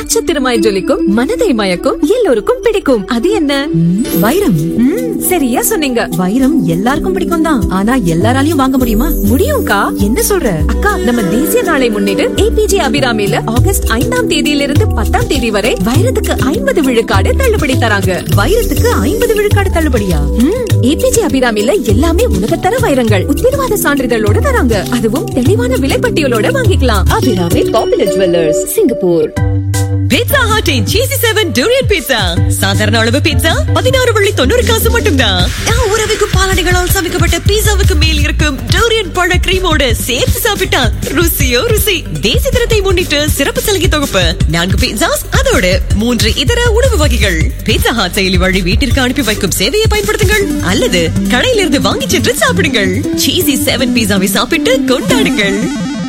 நட்சத்திரமாய் ஜொலிக்கும் மனதை மயக்கும் எல்லோருக்கும் பிடிக்கும் அது என்ன வைரம் ம், சரியா சொன்னீங்க வைரம் எல்லாருக்கும் பிடிக்கும் தான் ஆனா எல்லாராலையும் வாங்க முடியுமா முடியும்க்கா என்ன சொல்ற அக்கா நம்ம தேசிய நாளை முன்னிட்டு ஏபிஜே அபிராமில ஆகஸ்ட் ஐந்தாம் தேதியிலிருந்து பத்தாம் தேதி வரை வைரத்துக்கு ஐம்பது விழுக்காடு தள்ளுபடி தராங்க வைரத்துக்கு ஐம்பது விழுக்காடு தள்ளுபடியா ஏபிஜே அபிராமில எல்லாமே உலகத்தர வைரங்கள் உத்தரவாத சான்றிதழோட தராங்க அதுவும் தெளிவான விலைப்பட்டியலோட வாங்கிக்கலாம் Abirami popular jewellers Singapore pizza ஹாட்டின் சீசி செவன் டூரியன் பீட்சா சாதாரண அளவு பீட்சா பதினாறு வள்ளி தொண்ணூறு காசு மட்டும்தான் நான் உறவுக்கும் பாலடைகளால் சமைக்கப்பட்ட பீட்சாவுக்கு மேல் இருக்கும் டூரியன் பழ கிரீமோட சேர்த்து சாப்பிட்டா ருசியோ ருசி தேசிய தினத்தை முன்னிட்டு சிறப்பு சலுகை தொகுப்பு நான்கு பீட்சாஸ் அதோட மூன்று இதர உணவு வகைகள் பீட்சா ஹாட் செயலி வழி வீட்டிற்கு அனுப்பி வைக்கும் சேவையை பயன்படுத்துங்கள் அல்லது கடையிலிருந்து வாங்கி சென்று சாப்பிடுங்கள் சீசி செவன் பீட்சாவை சாப்பிட்டு கொண்டாடுங்கள்